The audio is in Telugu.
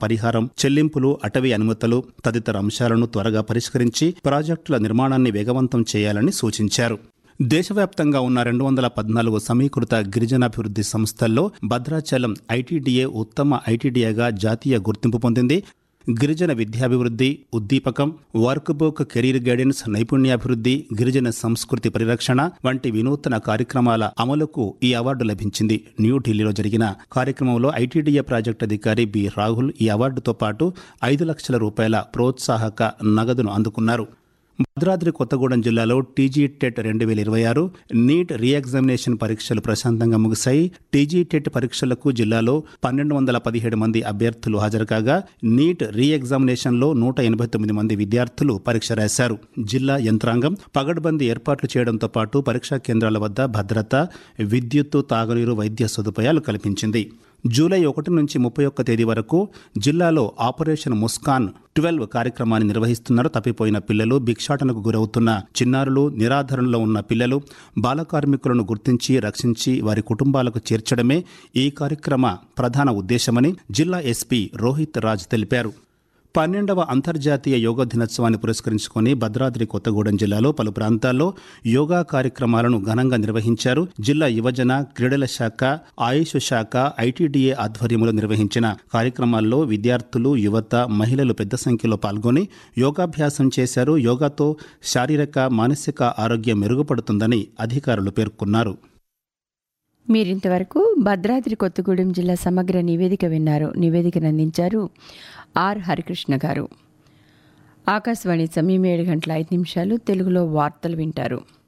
పరిహారం చెల్లింపులు అటవీ అనుమతులు తదితర అంశాలను త్వరగా పరిష్కరించి ప్రాజెక్టుల నిర్మాణాన్ని వేగవంతం చేయాలని సూచించారు దేశవ్యాప్తంగా ఉన్న రెండు వందల పద్నాలుగు సమీకృత గిరిజనాభివృద్ధి సంస్థల్లో భద్రాచలం ఐటీడీఏ ఉత్తమ ఐటీడీఏగా జాతీయ గుర్తింపు పొందింది గిరిజన విద్యాభివృద్ధి ఉద్దీపకం వర్క్ బుక్ కెరీర్ గైడెన్స్ నైపుణ్యాభివృద్ధి గిరిజన సంస్కృతి పరిరక్షణ వంటి వినూత్న కార్యక్రమాల అమలుకు ఈ అవార్డు లభించింది న్యూఢిల్లీలో జరిగిన కార్యక్రమంలో ఐటీడీఏ ప్రాజెక్టు అధికారి బి రాహుల్ ఈ అవార్డుతో పాటు ఐదు లక్షల రూపాయల ప్రోత్సాహక నగదును అందుకున్నారు భద్రాద్రి కొత్తగూడెం జిల్లాలో టీజీ టెట్ రెండు వేల ఇరవై ఆరు నీట్ రీఎగ్జామినేషన్ పరీక్షలు ప్రశాంతంగా ముగిశాయి టీజీ టెట్ పరీక్షలకు జిల్లాలో పన్నెండు వందల పదిహేడు మంది అభ్యర్థులు హాజరు కాగా నీట్ రీఎగ్జామినేషన్లో నూట ఎనభై తొమ్మిది మంది విద్యార్థులు పరీక్ష రాశారు జిల్లా యంత్రాంగం పగడ్బందీ ఏర్పాట్లు చేయడంతో పాటు పరీక్షా కేంద్రాల వద్ద భద్రత విద్యుత్తు తాగునీరు వైద్య సదుపాయాలు కల్పించింది జూలై ఒకటి నుంచి ముప్పై ఒక్క తేదీ వరకు జిల్లాలో ఆపరేషన్ ముస్కాన్ ట్వెల్వ్ కార్యక్రమాన్ని నిర్వహిస్తున్నారు తప్పిపోయిన పిల్లలు భిక్షాటనకు గురవుతున్న చిన్నారులు నిరాధరణలో ఉన్న పిల్లలు బాల కార్మికులను గుర్తించి రక్షించి వారి కుటుంబాలకు చేర్చడమే ఈ కార్యక్రమ ప్రధాన ఉద్దేశమని జిల్లా ఎస్పీ రోహిత్ రాజ్ తెలిపారు పన్నెండవ అంతర్జాతీయ యోగా దినోత్సవాన్ని పురస్కరించుకొని భద్రాద్రి కొత్తగూడెం జిల్లాలో పలు ప్రాంతాల్లో యోగా కార్యక్రమాలను ఘనంగా నిర్వహించారు జిల్లా యువజన క్రీడల శాఖ ఆయుష్ శాఖ ఐటీడీఏ ఆధ్వర్యంలో నిర్వహించిన కార్యక్రమాల్లో విద్యార్థులు యువత మహిళలు పెద్ద సంఖ్యలో పాల్గొని యోగాభ్యాసం చేశారు యోగాతో శారీరక మానసిక ఆరోగ్యం మెరుగుపడుతుందని అధికారులు పేర్కొన్నారు మీరింతవరకు భద్రాద్రి కొత్తగూడెం జిల్లా సమగ్ర నివేదిక విన్నారు నివేదికను అందించారు ఆర్ హరికృష్ణ గారు ఆకాశవాణి సమయం ఏడు గంటల ఐదు నిమిషాలు తెలుగులో వార్తలు వింటారు